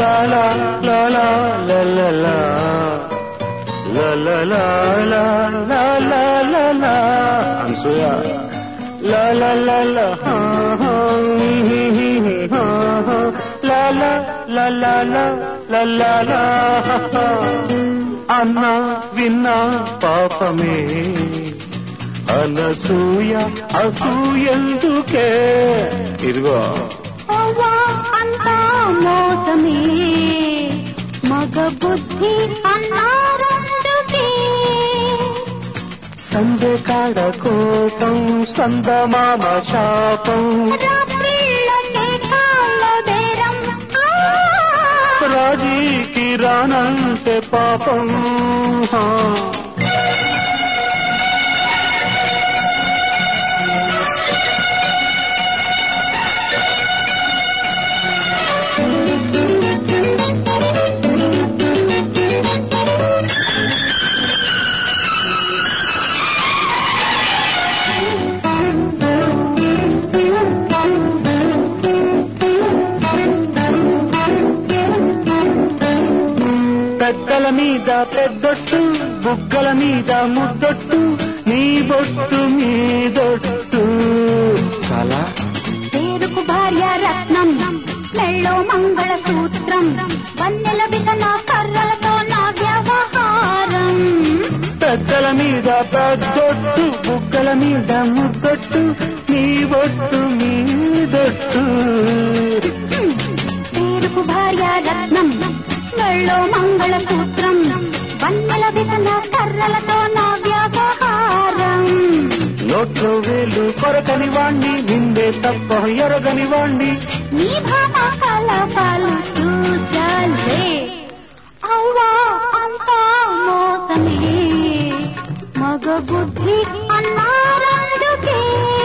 లా లా లా లా లా లా లా లా లా లా లా లా లా లా లా అనసూయ లా లా లా లా హా, హా, హి, హి, హి, హా, హా. లా లా లా లా లా లా లా లా హా, హా. అన్నా విన్నా పాపమే అనసూయ అసూయందుకే ఇదిగో అవ్వా అంతా మోసమే మగ బుద్ధి అన్నారందుకే సందే కాడ కోపం సందమామ శాపం రాత్రిళ్ళకే కాళ్ళ బేరం ఆ! రాజీకి రానంటే పాపం హా. పెద్దల మీద పెద్దొట్టు బుగ్గల మీద ముద్దొట్టు నీ బొట్టు మీదొట్టు చాలా పేరుకు భార్య రత్నం మెళ్ళో మంగళ సూత్రం వన్నెల బిగన కర్రలతో నా వ్యవహారం పెద్దల మీద పెద్దొట్టు బుగ్గల మీద ముద్దొట్టు నీ బొట్టు మీదొట్టు పేరుకు భార్య రత్నం మెళ్ళో మంగళ సూత్రం వన్నెల బిగన కర్రలతో నా వ్యవహారం నోట్లో వేలు కొరకని వాణ్ణి నిందే తప్ప ఎరగని వాణ్ణి నీ భామ కలపాలు చూచాలే అవ్వా అంతా మోసమే మగ బుద్ధి అన్నారందుకే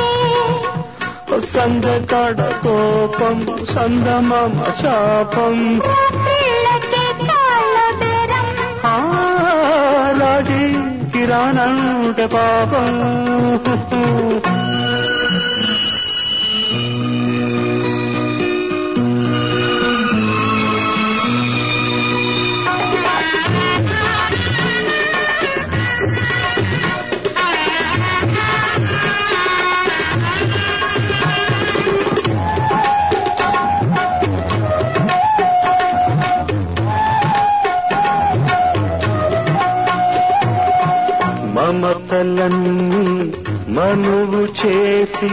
సంద కాడ కోపం సందమామ శాపం రాత్రిళ్ళకే కాళ్ళ బేరం ఆ, రాజీ కిరాణంటే పాపం మమతలన్నీ మనువు చేసి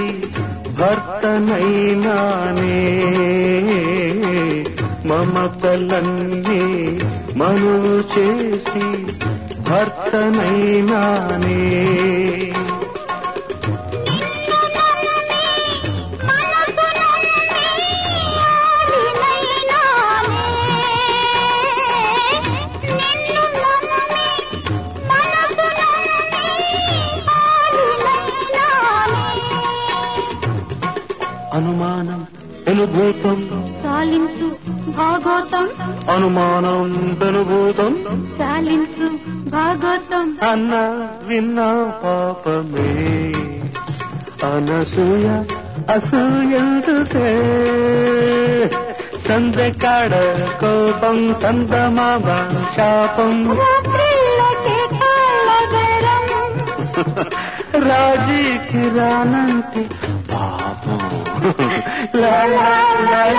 భర్తనైనానే మమతలన్నీ మనువు చేసి భర్తనైనానే అనుమానం అనుభూతం సాలించు భాగోతం అనుమానం అనుభూతం సాలించు భాగోతం అన్న విన్న పాపమే అనసూయ అసూయందుకే సందకాడ కోపం సందమామ శాపం రాత్రిళ్ళకే కాళ్ళ బేరం రాజీకి రానంటే పాపం లా లా లా